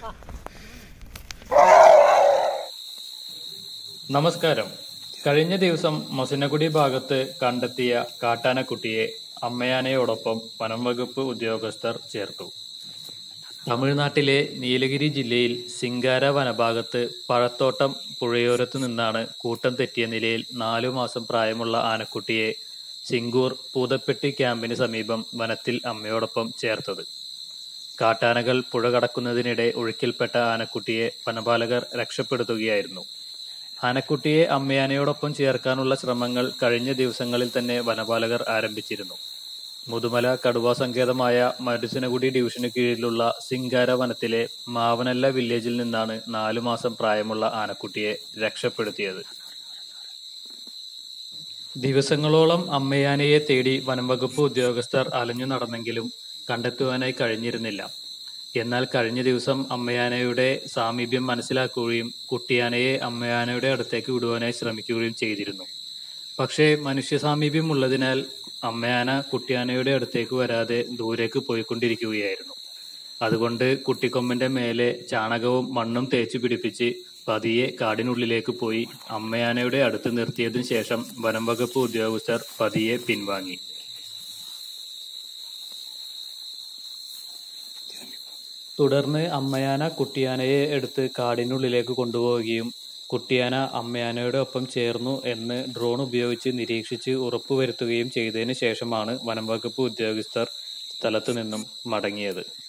നമസ്കാരം കഴിഞ്ഞ ദിവസം മൊസിനഗുഡി ഭാഗത്ത് കണ്ടെത്തിയ കാട്ടാനക്കുട്ടിയെ അമ്മയാനയോടൊപ്പം വനം വകുപ്പ് ഉദ്യോഗസ്ഥർ ചേർത്തു തമിഴ്നാട്ടിലെ നീലഗിരി ജില്ലയിൽ സിംഗാര വനഭാഗത്ത് പഴത്തോട്ടം പുഴയോരത്തു നിന്നാണ് കൂട്ടം തെറ്റിയ നിലയിൽ നാലു മാസം പ്രായമുള്ള ആനക്കുട്ടിയെ സിംഗൂർ പൂതപ്പെട്ടി ക്യാമ്പിന് സമീപം വനത്തിൽ അമ്മയോടൊപ്പം ചേർത്തത് കാട്ടാനകൾ പുഴ കടക്കുന്നതിനിടെ ഒഴുക്കിൽപ്പെട്ട ആനക്കുട്ടിയെ വനപാലകർ രക്ഷപ്പെടുത്തുകയായിരുന്നു ആനക്കുട്ടിയെ അമ്മയാനയോടൊപ്പം ചേർക്കാനുള്ള ശ്രമങ്ങൾ കഴിഞ്ഞ ദിവസങ്ങളിൽ തന്നെ വനപാലകർ ആരംഭിച്ചിരുന്നു മുതുമല കടുവ സങ്കേതമായ മരുസനഗുഡി ഡിവിഷന് കീഴിലുള്ള സിംഗാര വനത്തിലെ മാവനല്ല വില്ലേജിൽ നിന്നാണ് നാലു മാസം പ്രായമുള്ള ആനക്കുട്ടിയെ രക്ഷപ്പെടുത്തിയത് ദിവസങ്ങളോളം അമ്മയാനയെ തേടി വനംവകുപ്പ് ഉദ്യോഗസ്ഥർ അലഞ്ഞു നടന്നെങ്കിലും കണ്ടെത്തുവാനായി കഴിഞ്ഞിരുന്നില്ല എന്നാൽ കഴിഞ്ഞ ദിവസം അമ്മയാനയുടെ സാമീപ്യം മനസ്സിലാക്കുകയും കുട്ടിയാനയെ അമ്മയാനയുടെ അടുത്തേക്ക് വിടുവാനായി ശ്രമിക്കുകയും ചെയ്തിരുന്നു പക്ഷേ മനുഷ്യ സാമീപ്യം ഉള്ളതിനാൽ അമ്മയാന കുട്ടിയാനയുടെ അടുത്തേക്ക് വരാതെ ദൂരേക്ക് പോയിക്കൊണ്ടിരിക്കുകയായിരുന്നു അതുകൊണ്ട് കുട്ടിക്കൊമ്പന്റെ മേലെ ചാണകവും മണ്ണും തേച്ച് പിടിപ്പിച്ച് പതിയെ കാടിനുള്ളിലേക്ക് പോയി അമ്മയാനയുടെ അടുത്ത് നിർത്തിയതിനു ശേഷം വനം വകുപ്പ് ഉദ്യോഗസ്ഥർ പതിയെ പിൻവാങ്ങി തുടർന്ന് അമ്മയാന കുട്ടിയാനയെ എടുത്ത് കാടിനുള്ളിലേക്ക് കൊണ്ടുപോവുകയും കുട്ടിയാന അമ്മയാനയുടെ ഒപ്പം ചേർന്നു എന്ന് ഡ്രോൺ ഉപയോഗിച്ച് നിരീക്ഷിച്ച് ഉറപ്പുവരുത്തുകയും ചെയ്തതിനു ശേഷമാണ് വനം വകുപ്പ് ഉദ്യോഗസ്ഥർ സ്ഥലത്തു നിന്നും മടങ്ങിയത്